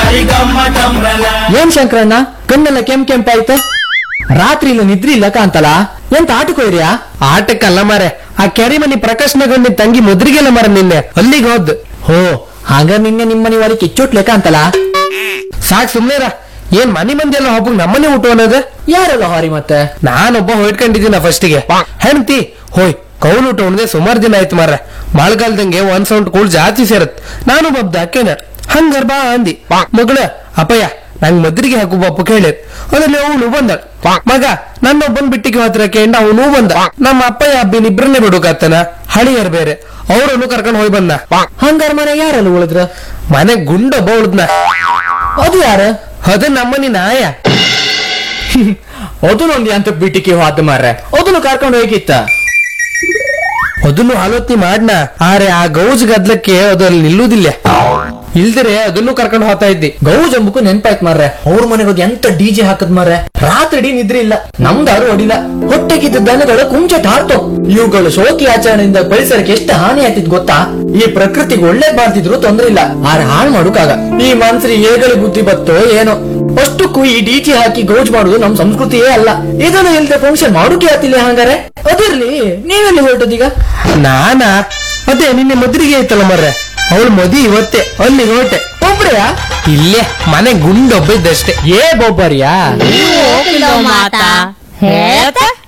ಏನ್ ಶಂಕರಣ್ಣ ಕಣ್ಣೆಲ್ಲ ಕೆಂಪ್ ಕೆಂಪಾಯ್ತು ರಾತ್ರಿ ಇಲ್ಲ ನಿದ್ರಿ ಇಲ್ಲ ಕಾಂತಲ್ಲ ಎಂತ ಆಟಕ್ಕೆ ಹೋಯ್ರಿಯಾ ಆಟಕ್ಕಲ್ಲ ಮಾರೆ ಆ ಕೆರೆ ಮನಿ ಪ್ರಕಾಶನಗೊಂಡಿ ತಂಗಿ ಮುದ್ರಿಗೆಲ್ಲ ಮರ ನಿನ್ನೆ ಅಲ್ಲಿಗೆ ಹೋದ್ ಹೋ ಹಾಗ ನಿನ್ನೆ ನಿಮ್ಮನಿ ವಾರಿ ಕಿಚ್ಚೋಟ್ಲೆಕ್ಕ ಅಂತಲ್ಲ ಸಾಕ್ ಸುಮ್ನೆರ ಏನ್ ಮನಿ ಮಂದಿ ಎಲ್ಲ ಹಬ್ಬಕ್ ನಮ್ಮನೆ ಊಟ ಅನ್ನೋದು ಯಾರೆಲ್ಲ ಹಾರಿ ಮತ್ತೆ ನಾನೊಬ್ಬ ಹೊಯ್ಟ್ಕೊಂಡಿದ್ದೀನ ಫಸ್ಟಿಗೆ ಹೆಣ್ತಿ ಹೋಯ್ ಕೌಲ್ ಊಟ ಉಣ್ದೆ ಸುಮಾರು ದಿನ ಆಯ್ತು ಮಾರ್ರೆ ಮಳೆಗಾಲದಂಗೆ ಒಂದ್ ಸೌಂಡ್ ಕೂಳ್ ಜಾಸ್ತಿ ಸೇರತ್ ನಾನು ಬಬ್ದ ಹಾಕೇನ ಹಂಗಾರ್ ಬಾ ಅಂದಿ ಮಗಳ ಅಪ್ಪಯ್ಯ ನಂಗ್ ಮದ್ರಿಗೆ ಹಾಕು ಬಪ್ಪ ಕೇಳಿರ್ ಅದ್ರಲ್ಲಿ ಅವನು ಬಂದ ಮಗ ನನ್ನೊಬ್ಬನ್ ಬಿಟ್ಟಿಗೆ ಹತ್ರ ಕೇಂಡ ಅವನು ಬಂದ ನಮ್ಮ ಅಪ್ಪಯ್ಯ ಅಬ್ಬಿನ ಇಬ್ರನ್ನೇ ಬಿಡುಕಾತನ ಹಳಿಯರ್ ಬೇರೆ ಅವರನ್ನು ಕರ್ಕೊಂಡ್ ಹೋಗಿ ಬಂದ ಹಂಗಾರ ಮನೆ ಯಾರೆಲ್ಲ ಉಳಿದ್ರ ಮನೆ ಗುಂಡೊಬ್ಬ ಉಳ್ದ್ನ ಅದು ಯಾರ ಅದು ನಮ್ಮನಿ ನಾಯ ಅದನ್ನೊಂದು ಅಂತ ಬಿಟ್ಟಿಗೆ ಹೋದ ಮಾರ್ರೆ ಅದನ್ನು ಕರ್ಕೊಂಡು ಹೋಗಿತ್ತ ಅದನ್ನು ಆಲೋಚನೆ ಮಾಡ್ನ ಆರೆ ಆ ಗೌಜ್ ಗದ್ಲಕ್ಕೆ ಅದು ಅಲ್ಲಿ ನಿಲ್ಲುವುದಿಲ್ಲ ಇಲ್ದಿರೆ ಅದನ್ನು ಕರ್ಕೊಂಡು ಹೋಗ್ತಾ ಇದ್ದಿ ಗೌಜ್ ಅಂಬಕು ನೆನ್ಪಾಯ್ತು ಮಾರ್ರೆ ಅವ್ರ ಮನೆಗೆ ಹೋಗಿ ಎಂತ ಡಿಜೆ ಹಾಕದ್ ಮಾರ್ರೆ ರಾತ್ರಿ ಇಡೀ ನಿದ್ರೆ ಇಲ್ಲ ನಮ್ದಾರು ಹೊಡಿಲ್ಲ ಹೊಟ್ಟೆಗಿದ್ದ ದನಗಳ ಕುಂಚಟ ಹಾರ್ತು ಇವುಗಳು ಶೋಕಿ ಆಚರಣೆಯಿಂದ ಪರಿಸರಕ್ಕೆ ಎಷ್ಟು ಹಾನಿ ಆಗ್ತಿದ್ ಗೊತ್ತಾ ಈ ಪ್ರಕೃತಿಗೆ ಒಳ್ಳೆ ಮಾಡ್ತಿದ್ರು ತೊಂದ್ರೆ ಇಲ್ಲ ಆದ್ರೆ ಹಾಳು ಮಾಡುಕಾಗ ಈ ಮನ್ಸರಿ ಏಗಳಿ ಬುದ್ಧಿ ಬತ್ತೋ ಏನೋ ಅಷ್ಟಕ್ಕೂ ಈ ಡಿಜೆ ಹಾಕಿ ಗೌಜ್ ಮಾಡುದು ನಮ್ ಸಂಸ್ಕೃತಿಯೇ ಅಲ್ಲ ಇದನ್ನು ಇಲ್ದೆ ಫಂಕ್ಷನ್ ಮಾಡೋಕೆ ಆತಿಲ್ಲ ಹಂಗಾರೆ ಅದಿರ್ಲಿ ನೀವೆಲ್ಲಿ ಹೊರಟದೀಗ ನಾನಾ ಅದೇ ನಿನ್ನೆ ಮದ್ರಿಗೆ ಐತಲ್ಲ ಮರ್ರೆ ಅವಳು ಮದಿ ಇವತ್ತೇ ಅಲ್ಲಿ ಹೊರಟೆ ಒಬ್ರೆಯಾ ಇಲ್ಲೇ ಮನೆ ಗುಂಡೊಬ್ಬ ಇದ್ದಷ್ಟೇ ಏ ಬೊಬ್ಬರಿಯಾ ಹೋಗಿಲ್ಲ ಮಾತಾ ಹೇಳ್ತಾ